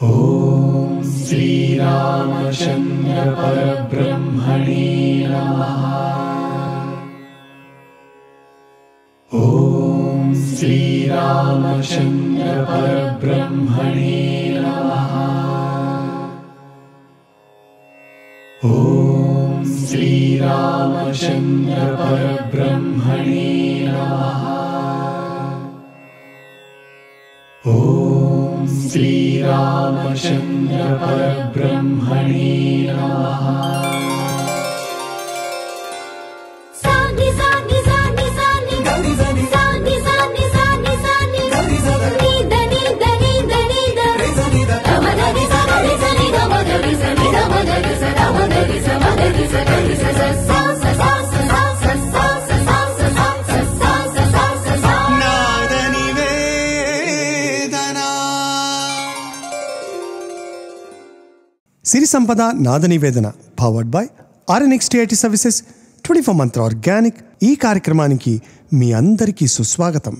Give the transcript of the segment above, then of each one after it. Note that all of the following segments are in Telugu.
ॐ श्रीरामचन्द्र परब्रह्मणे नमः ॐ श्रीरामचन्द्र परब्रह्मणे नमः ॐ श्रीरामचन्द्र परब्रह्मणे नमः ॐ श्रीरामचन्द्र परब्रह्मणे नमः సాని సాని సాని సాని సాని సాని సాని సాని నీద నీద నీద నీద తమదరి సగరి సని గమదరి సని గమదరి స గమదరి స మదరి స గరి స స స స స స స స స స స స స స స స స సిరి Sampada Nada Nivedana powered by RNX TIT services twenty four Mantra organic ఈ కార్యక్రమానికి మీ అందరికీ సుస్వాగతం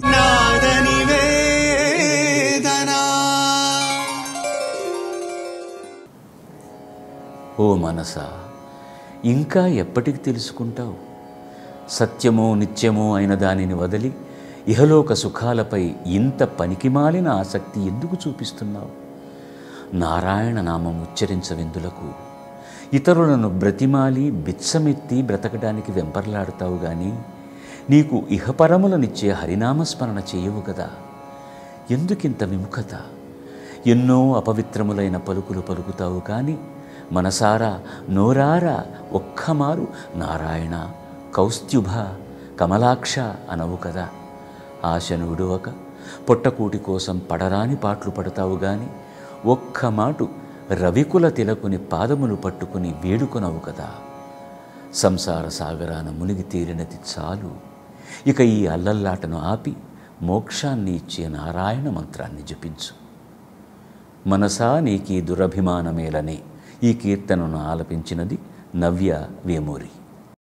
ఓ మనస ఇంకా ఎప్పటికి తెలుసుకుంటావు సత్యమో నిత్యమో అయిన దానిని వదిలి ఇహలోక సుఖాలపై ఇంత పనికిమాలిన ఆసక్తి ఎందుకు చూపిస్తున్నావు నారాయణ నామం ఉచ్చరించవెందులకు ఇతరులను బ్రతిమాలి బిచ్చమెత్తి బ్రతకడానికి వెంపర్లాడుతావు గాని నీకు ఇహపరములనిచ్చే హరినామస్మరణ చేయవు కదా ఎందుకింత విముఖత ఎన్నో అపవిత్రములైన పలుకులు పలుకుతావు కానీ మనసారా నోరారా ఒక్కమారు నారాయణ కౌస్తుభ కమలాక్ష అనవు కదా ఆశను విడువక పొట్టకూటి కోసం పడరాని పాటలు పడతావు గాని ఒక్క మాటు రవికుల తిలకుని పాదములు పట్టుకుని వేడుకొనవు కదా సంసార సాగరాన మునిగి తేలినది చాలు ఇక ఈ అల్లల్లాటను ఆపి మోక్షాన్ని ఇచ్చే నారాయణ మంత్రాన్ని జపించు మనసా నీకీ దురభిమానమేలనే ఈ కీర్తనను ఆలపించినది నవ్య వేమూరి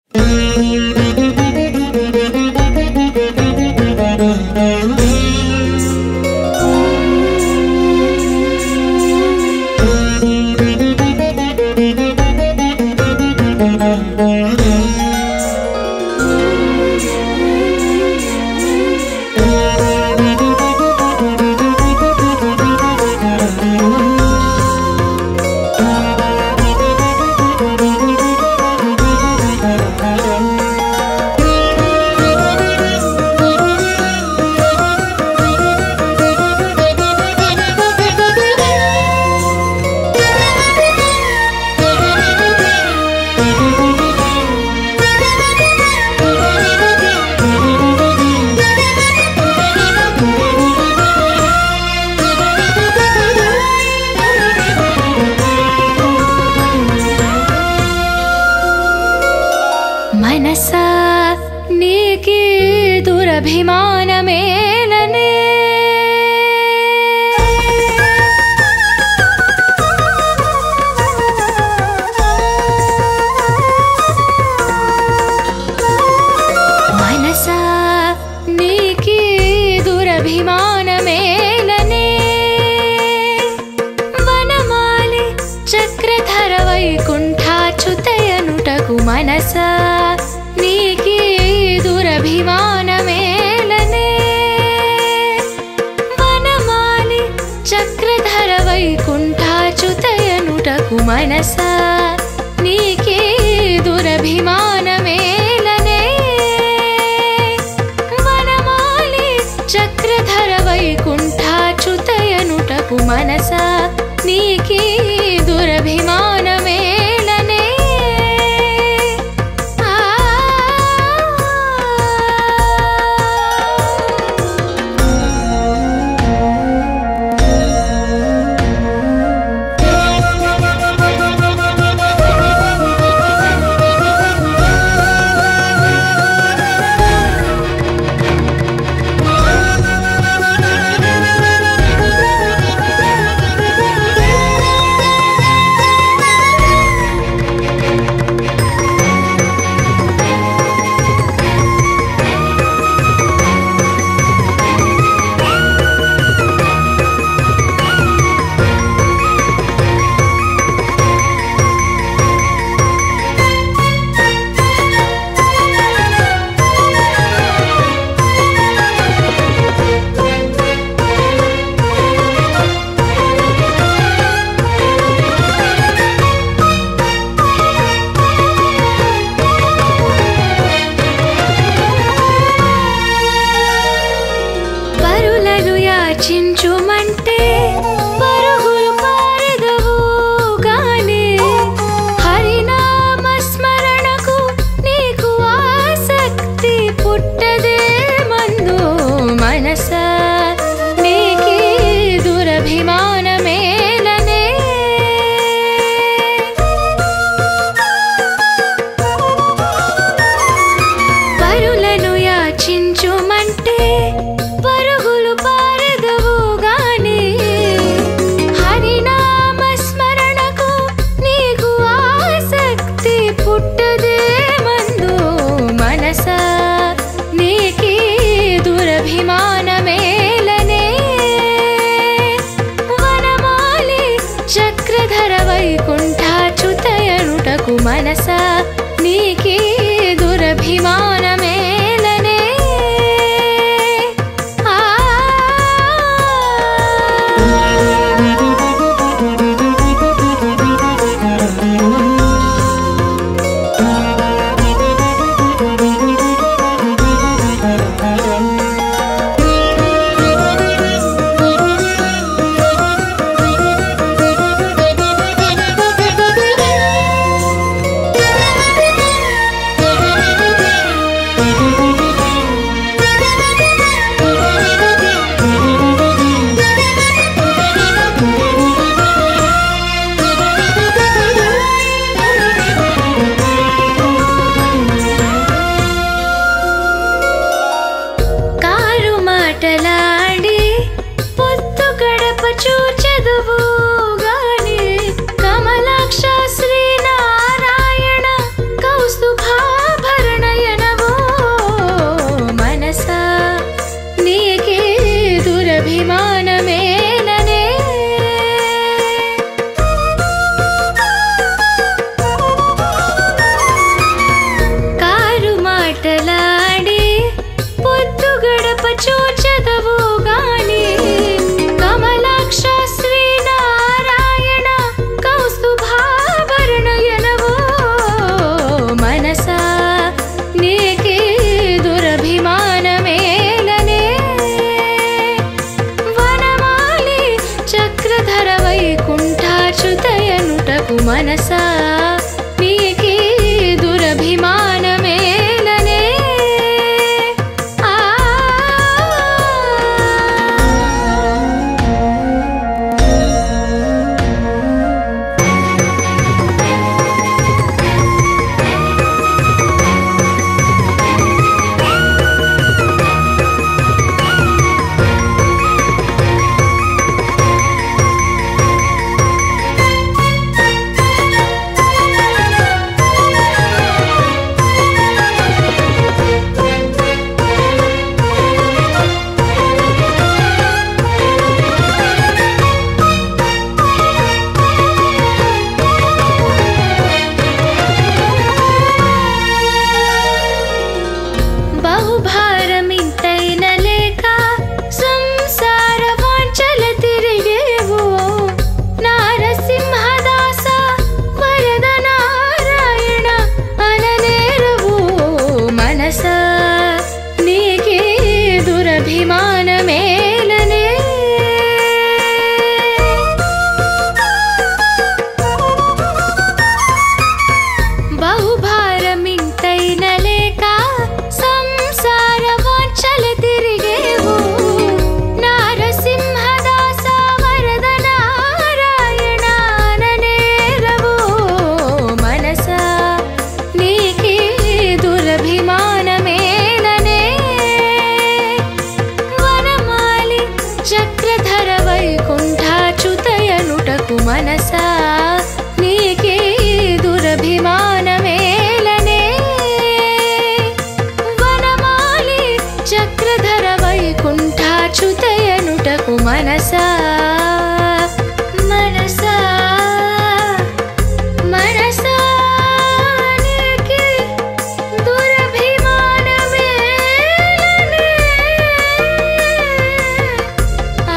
మనసా నీకీ దురభిమానమేలనే మనసా నీకీ దురభిమానమేలనే వనమాలి చక్రధర వైకుంఠాచ్యుతయనుటకు మనస నీకీ దురభిమానమేలనే వనమాలి చక్రధర వైకుంఠాచ్యుతయనుటకు మనస నీకీ దురభిమానమేలనే వనమాలి చక్రధర వైకుంఠాచ్యుతయనుటకు మనస నీకీ దురభిమానమేలనే ఆ ఆ చక్రధర వైకుంఠాచ్యుతయనుటకు మనసా నీకీ దురభిమానమేలనే ఆ కారు మాటలాడి పొత్తు గడప చూచెదువు గాని కమలాక్ష శ్రీనారాయణ కౌస్తుభాభరణయనవో మనసా నీకే దురభిమానమేలనే కారు మాటలాడి పొద్దు గడప చూచదవు గాని కమలాక్ష శ్రీనారాయణ కౌస్తుభాభరణయనవో మనసా నీకే దురభిమానమేలనే వనమాలి చక్రధర వైకుంఠాచ్యుతయనుటకు మనసా నీకీ దురభిమానమేలనే ఆ బహుభారమింతైన లేక సంసార వాంఛల తిరిగేవో నారసింహదాస వరద నారాయణ అననేరవు మనస నీకే దురభిమానమేలనే బహుభారమింతైన లేక సంసార వాంఛల తిరిగేవు నారసింహదాస వరద నారాయణ అననేరవు మనస నీకే దురభిమానమేలనే వనమాలి చక్రధర వైకుంఠాచ్యుతయనుటకు మనసా నీకే దురభిమానమేలనే వనమాలి చక్రధర వైకుంఠాచ్యుతయనుటకు మనసా మనసా మనసా నీకే దురభిమానమేలనే ఆ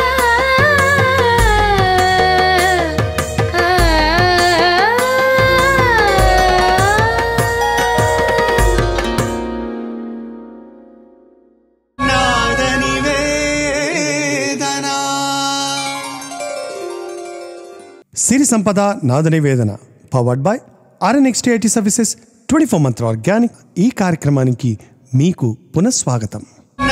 సిరి Sampada Nada Nivedana powered by RNXT IT services twenty four Mantra organic ఈ కార్యక్రమానికి మీకు పునఃస్వాగతం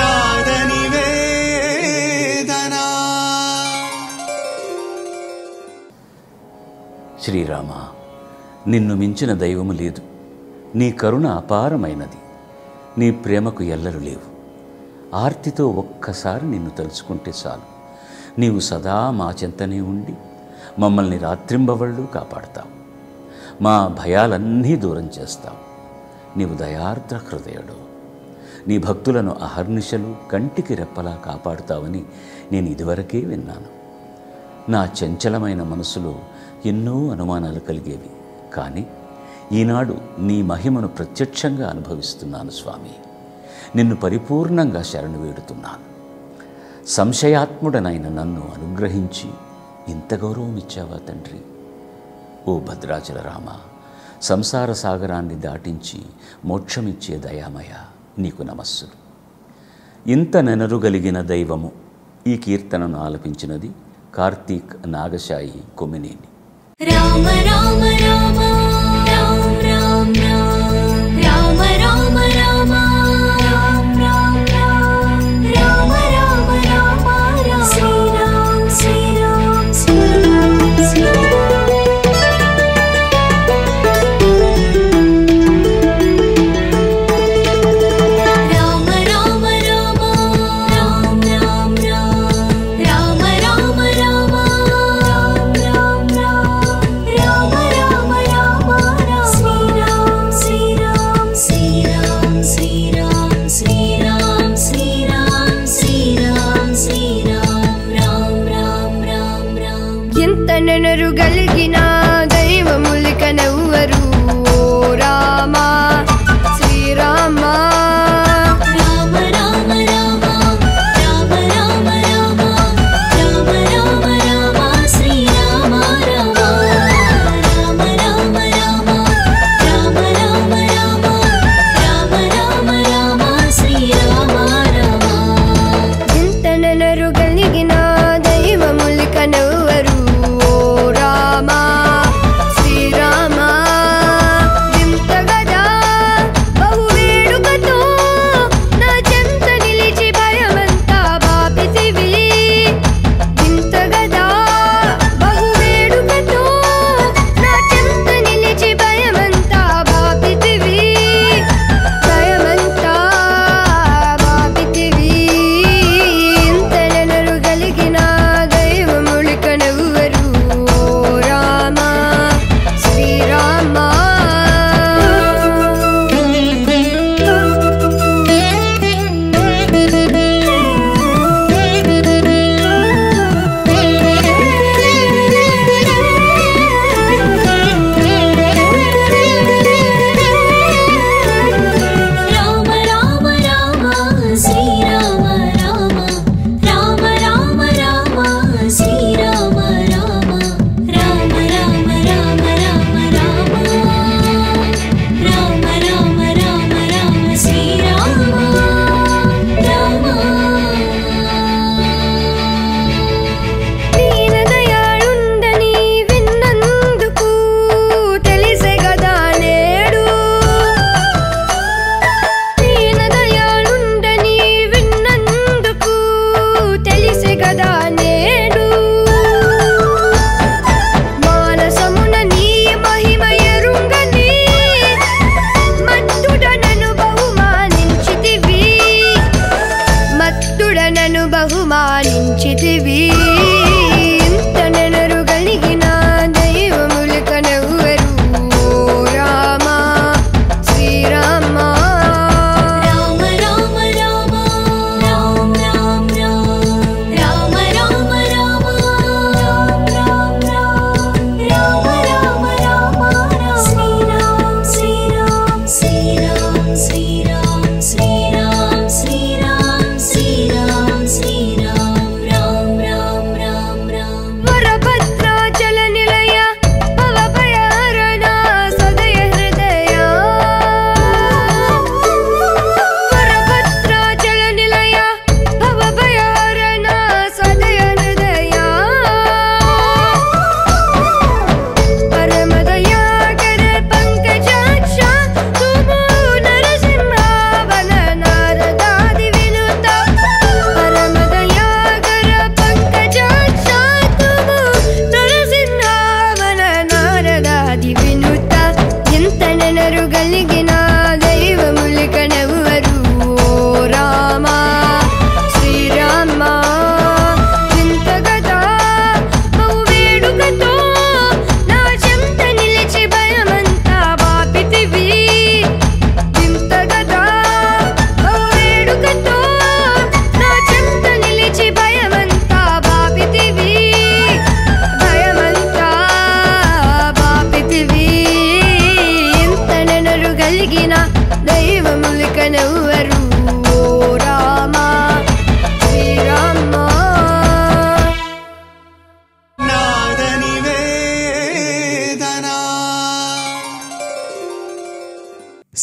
శ్రీరామ నిన్ను మించిన దైవము లేదు నీ కరుణ అపారమైనది నీ ప్రేమకు ఎల్లలు లేవు ఆర్తితో ఒక్కసారి నిన్ను తలుచుకుంటే చాలు నీవు సదా మా చెంతనే ఉండి మమ్మల్ని రాత్రింబవళ్ళు కాపాడతావు మా భయాలన్నీ దూరం చేస్తావు నీవు దయార్ద్ర హృదయుడు నీ భక్తులను అహర్నిశలు కంటికి రెప్పలా కాపాడుతావని నేను ఇదివరకే విన్నాను నా చంచలమైన మనసులో ఎన్నో అనుమానాలు కలిగేవి కానీ ఈనాడు నీ మహిమను ప్రత్యక్షంగా అనుభవిస్తున్నాను స్వామి నిన్ను పరిపూర్ణంగా శరణు వేడుతున్నాను సంశయాత్ముడనైన నన్ను అనుగ్రహించి ఇంత గౌరవం ఇచ్చావా తండ్రి ఓ భద్రాచల రామ సంసార సాగరాన్ని దాటించి మోక్షమిచ్చే దయామయ నీకు నమస్సులు ఇంత నెనరుగలిగిన దైవము ఈ కీర్తనను ఆలపించినది కార్తీక్ నాగశాయి కొమ్మినేని రామ రామ రామ రామ రామ రామ రామ రామ రామ రామ రామ రామ రామ రామ శ్రీరామ్ శ్రీరామ్ శ్రీరామ్ శ్రీరామ్ రామ రామ రామ రామ రామ రామ రామ రామ రామ రామ రామ రామ రామ రామ శ్రీరామ్ శ్రీరామ్ శ్రీరామ్ శ్రీరామ్ శ్రీరామ్ శ్రీరామ్ శ్రీరామ్ రామ్ రామ్ రామ్ రామ్ ఎంత నెనరుగలిగిన దైవములిక నవ్వరు ఓ రామా శ్రీరామ రామ రామ రామ రామ రామ రామ రామ రామ రామ శ్రీరామ రామ రామ రామ రామ రామ రామ రామ రామ రామ రామ శ్రీరామ రామ ఎంత నెనరుగలిగిన దైవములిక నవ్వరు ఓ రామా శ్రీరామ వింత గదా బహు వేడు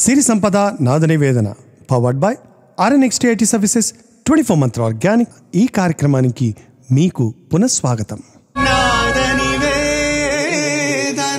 సిరి Sampada Nada Nivedana powered by RNXT IT services twenty four Mantra organic ఈ కార్యక్రమానికి మీకు పునఃస్వాగతం నాద నివేదన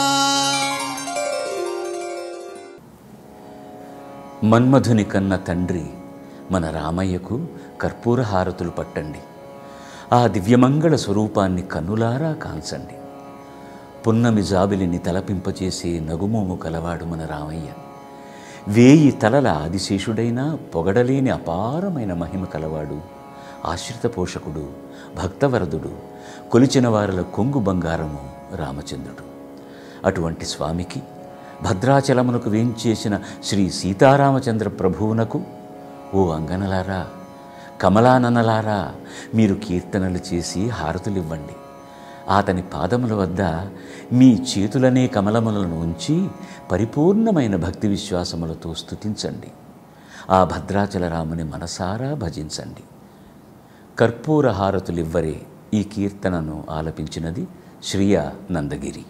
మన్మధుని కన్న తండ్రి మన రామయ్యకు కర్పూర హారతులు పట్టండి ఆ దివ్యమంగళ స్వరూపాన్ని కన్నులారా కాంచండి పున్నమి జాబిలిని తలపింపచేసే నగుమోము కలవాడు మన రామయ్య వేయి తలల ఆదిశేషుడైన పొగడలేని అపారమైన మహిమ కలవాడు ఆశ్రిత పోషకుడు భక్తవరదుడు కొలిచిన వారల కొంగు బంగారము రామచంద్రుడు అటువంటి స్వామికి భద్రాచలమునకు వేంచేసిన శ్రీ సీతారామచంద్ర ప్రభువునకు ఓ అంగనలారా కమలాననలారా మీరు కీర్తనలు చేసి హారతులివ్వండి అతని పాదముల వద్ద మీ చేతులనే కమలములను ఉంచి పరిపూర్ణమైన భక్తి విశ్వాసములతో స్తుతించండి ఆ భద్రాచల రాముని మనసారా భజించండి కర్పూర హారతులివ్వరే ఈ కీర్తనను ఆలపించినది శ్రియ నందగిరి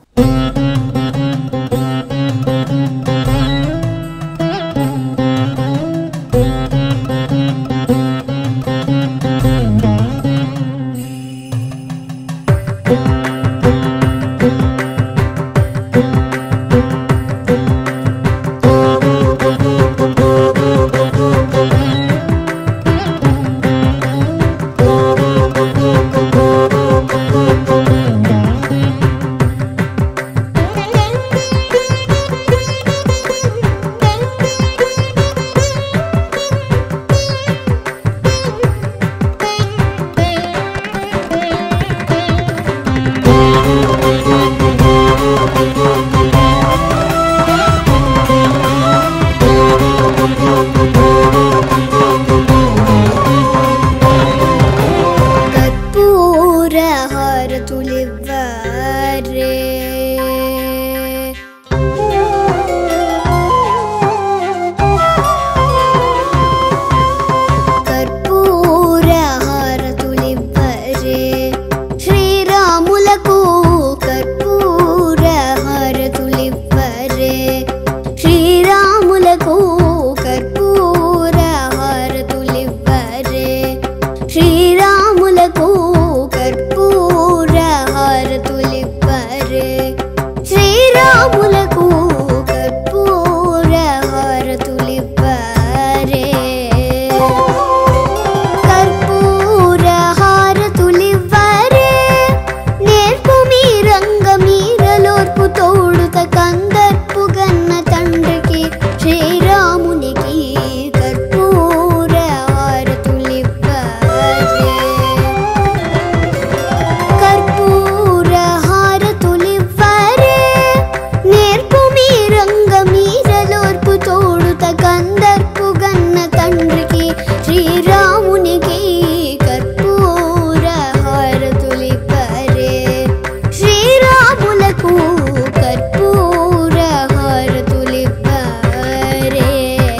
కర్పూర హారతులివ్వరే కర్పూర హారతులివ్వరే శ్రీరాములకు కర్పూర హారతులివ్వరే శ్రీరాములకు కర్పూర హారతులివ్వరే శ్రీరాములకు కర్పూర హారతులివ్వరే శ్రీరాములకు కర్పూర హారతులివ్వరే కర్పూర హారతులివ్వరే నేర్పు మీ రంగ మీరలోర్పు తోడుత కందర్పు గన్న తండ్రికి శ్రీరామునికి కర్పూర హారతులివ్వరే కర్పూర హారతులివ్వరే నేర్పు మీ రంగ మీరలోర్పు తోడుత కందర్పు గన్న తండ్రికి శ్రీరామునికి కర్పూర హారతులివ్వరే శ్రీరాములకు కర్పూర హారతులివ్వరే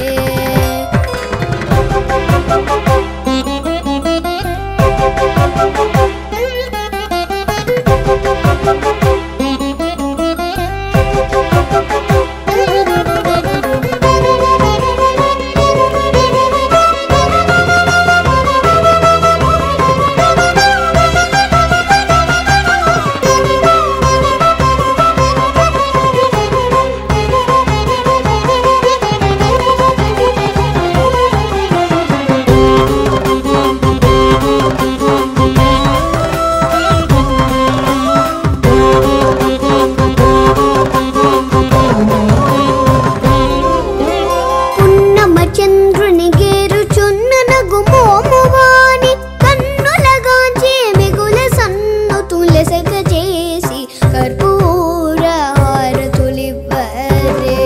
పున్నమ చంద్రుని గేరుచున్న నగు మోమువాని కన్నులగాంచే మిగుల సన్ను తులసగ చేసి కర్పూర హారతులివ్వరే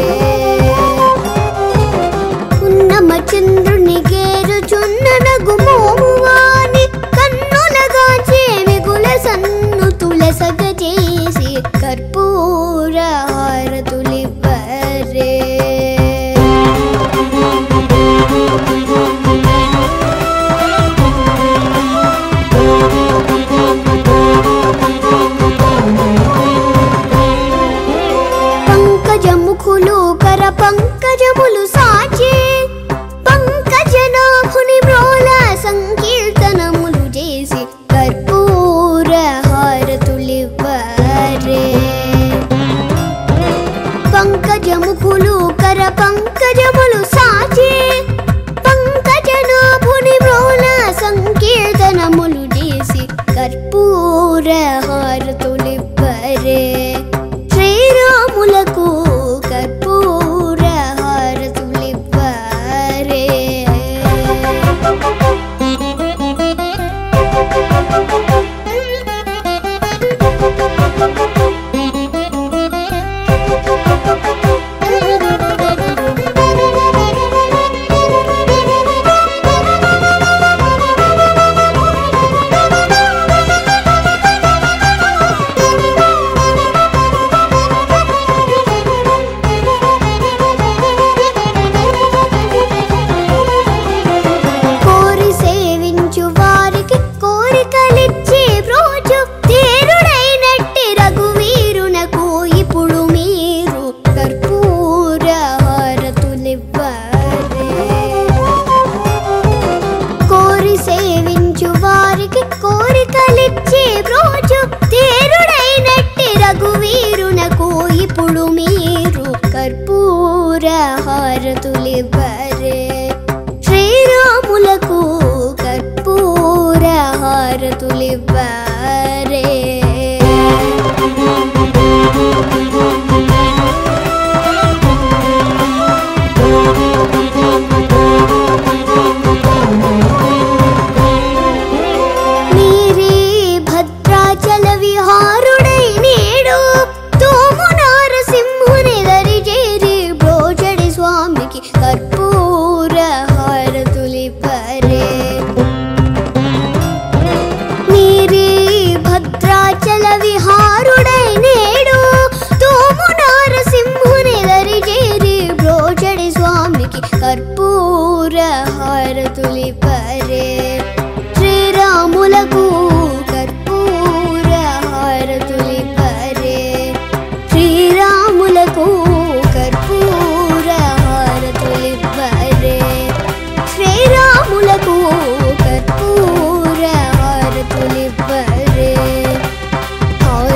పున్నమ చంద్రుని గేరుచున్న నగు మోమువాని కన్నులగాంచే మిగుల సన్ను తులసగ చేసి కర్పూర హారతులివ్వరే పంకజముఖులు కర పంక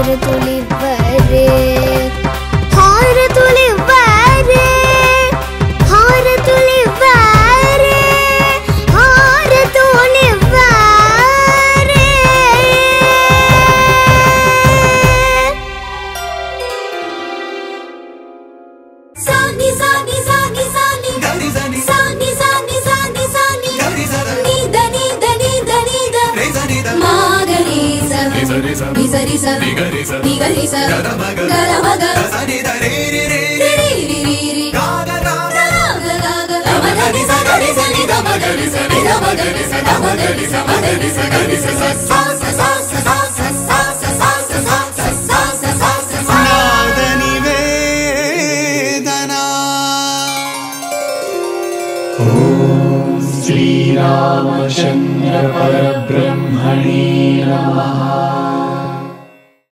హారతులివ్వరే హారతులివ్వరే హారతులివ్వరే హారతులివ్వరే సాని సాని సాని సాని గరి సని సాని సాని సాని సాని గరి సద నీద నీద నీద నీద రే సని ద మాగరీస రి స రి స నిసరిస రి గ రి స నిగరిస గ ర మ గ గరమగ ద సని ద రే రి రే రిరిరిరిరి గా గ రా గ గగగగ గమగరి స గరి స ని గమగరి స ని గమగరి స గమగరి స మగరి స గరి స స స స స స స స స స స స స స స స స స నాద నివేదన श्रीरामचन्द्र परब्रह्मणे नमः